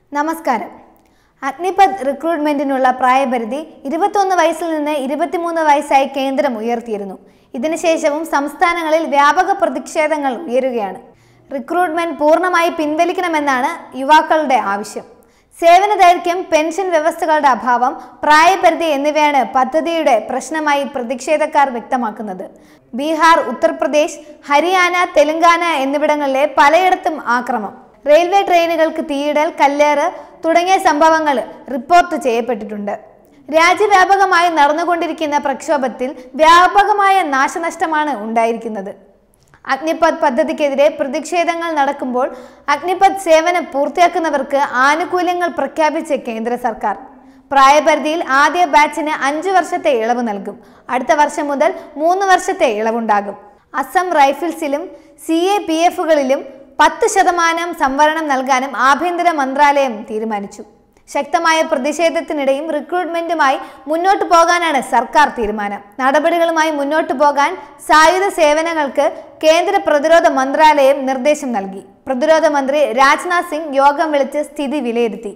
നമസ്കാരം അഗ്നിപത് റിക്രൂട്ട്മെന്റിനുള്ള പ്രായപരിധി ഇരുപത്തൊന്ന് വയസ്സിൽ നിന്ന് ഇരുപത്തിമൂന്ന് വയസ്സായി കേന്ദ്രം ഉയർത്തിയിരുന്നു ഇതിനുശേഷവും സംസ്ഥാനങ്ങളിൽ വ്യാപക പ്രതിഷേധങ്ങൾ ഉയരുകയാണ് റിക്രൂട്ട്മെന്റ് പൂർണ്ണമായി പിൻവലിക്കണമെന്നാണ് യുവാക്കളുടെ ആവശ്യം സേവന ദൈർഘ്യം പെൻഷൻ വ്യവസ്ഥകളുടെ അഭാവം പ്രായപരിധി എന്നിവയാണ് പദ്ധതിയുടെ പ്രശ്നമായി പ്രതിഷേധക്കാർ വ്യക്തമാക്കുന്നത് ബീഹാർ ഉത്തർപ്രദേശ് ഹരിയാന തെലങ്കാന എന്നിവിടങ്ങളിലെ പലയിടത്തും ആക്രമം റെയിൽവേ ട്രെയിനുകൾക്ക് തീയിടൽ കല്ലേറ് തുടങ്ങിയ സംഭവങ്ങൾ റിപ്പോർട്ട് ചെയ്യപ്പെട്ടിട്ടുണ്ട് രാജ്യവ്യാപകമായി നടന്നുകൊണ്ടിരിക്കുന്ന പ്രക്ഷോഭത്തിൽ വ്യാപകമായ നാശനഷ്ടമാണ് ഉണ്ടായിരിക്കുന്നത് അഗ്നിപത് പദ്ധതിക്കെതിരെ പ്രതിഷേധങ്ങൾ നടക്കുമ്പോൾ അഗ്നിപത് സേവനം പൂർത്തിയാക്കുന്നവർക്ക് ആനുകൂല്യങ്ങൾ പ്രഖ്യാപിച്ച് കേന്ദ്ര സർക്കാർ പ്രായപരിധിയിൽ ആദ്യ ബാച്ചിന് അഞ്ചു വർഷത്തെ ഇളവ് നൽകും അടുത്ത വർഷം മുതൽ മൂന്ന് വർഷത്തെ ഇളവുണ്ടാകും അസം റൈഫിൾസിലും സി എ പി എഫുകളിലും പത്ത് ശതമാനം സംവരണം നൽകാനും ആഭ്യന്തര മന്ത്രാലയം തീരുമാനിച്ചു ശക്തമായ പ്രതിഷേധത്തിനിടെയും റിക്രൂട്ട്മെന്റുമായി മുന്നോട്ട് പോകാനാണ് സർക്കാർ തീരുമാനം നടപടികളുമായി മുന്നോട്ട് പോകാൻ സായുധ സേവനങ്ങൾക്ക് കേന്ദ്ര പ്രതിരോധ മന്ത്രാലയം നിർദ്ദേശം നൽകി പ്രതിരോധ മന്ത്രി രാജ്നാഥ് സിംഗ് യോഗം വിളിച്ച് സ്ഥിതി വിലയിരുത്തി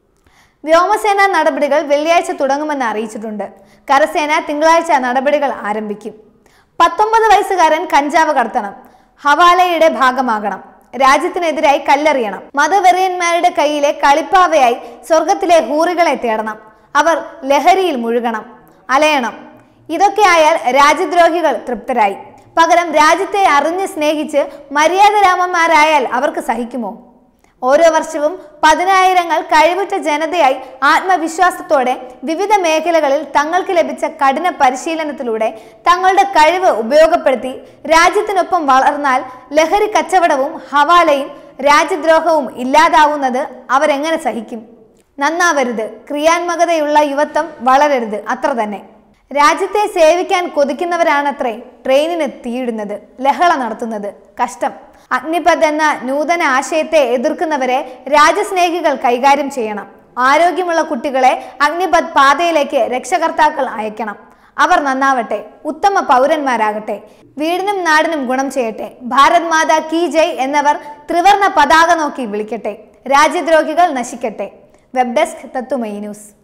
വ്യോമസേന നടപടികൾ വെള്ളിയാഴ്ച തുടങ്ങുമെന്ന് അറിയിച്ചിട്ടുണ്ട് കരസേന തിങ്കളാഴ്ച നടപടികൾ ആരംഭിക്കും പത്തൊമ്പത് വയസ്സുകാരൻ കഞ്ചാവ് കടത്തണം ഹവാലയുടെ ഭാഗമാകണം രാജ്യത്തിനെതിരായി കല്ലെറിയണം മതവെറിയന്മാരുടെ കയ്യിലെ കളിപ്പാവയായി സ്വർഗത്തിലെ ഹൂറികളെ തേടണം അവർ ലഹരിയിൽ മുഴുകണം അലയണം ഇതൊക്കെ ആയാൽ രാജ്യദ്രോഹികൾ തൃപ്തരായി പകരം രാജ്യത്തെ അറിഞ്ഞ് സ്നേഹിച്ച് മര്യാദരാമന്മാരായാൽ അവർക്ക് സഹിക്കുമോ ഓരോ വർഷവും പതിനായിരങ്ങൾ കഴിവുറ്റ ജനതയായി ആത്മവിശ്വാസത്തോടെ വിവിധ മേഖലകളിൽ തങ്ങൾക്ക് ലഭിച്ച കഠിന പരിശീലനത്തിലൂടെ തങ്ങളുടെ കഴിവ് ഉപയോഗപ്പെടുത്തി രാജ്യത്തിനൊപ്പം വളർന്നാൽ ലഹരി കച്ചവടവും ഹവാലയും രാജ്യദ്രോഹവും ഇല്ലാതാവുന്നത് അവരെങ്ങനെ സഹിക്കും നന്നാവരുത് ക്രിയാത്മകതയുള്ള യുവത്വം വളരരുത് അത്ര തന്നെ രാജ്യത്തെ സേവിക്കാൻ കൊതിക്കുന്നവരാണത്രേ ട്രെയിനിന് തീയിടുന്നത് ലഹള നടത്തുന്നത് കഷ്ടം അഗ്നിപഥ് എന്ന നൂതന ആശയത്തെ എതിർക്കുന്നവരെ രാജ്യസ്നേഹികൾ കൈകാര്യം ചെയ്യണം ആരോഗ്യമുള്ള കുട്ടികളെ അഗ്നിപഥ് പാതയിലേക്ക് രക്ഷകർത്താക്കൾ അയക്കണം അവർ നന്നാവട്ടെ ഉത്തമ പൗരന്മാരാകട്ടെ വീടിനും നാടിനും ഗുണം ചെയ്യട്ടെ ഭാരത് മാതാ കി ജയ് എന്നവർ ത്രിവർണ പതാക നോക്കി വിളിക്കട്ടെ രാജ്യദ്രോഹികൾ നശിക്കട്ടെ വെബ് ഡെസ്ക് തത്തുമയി ന്യൂസ്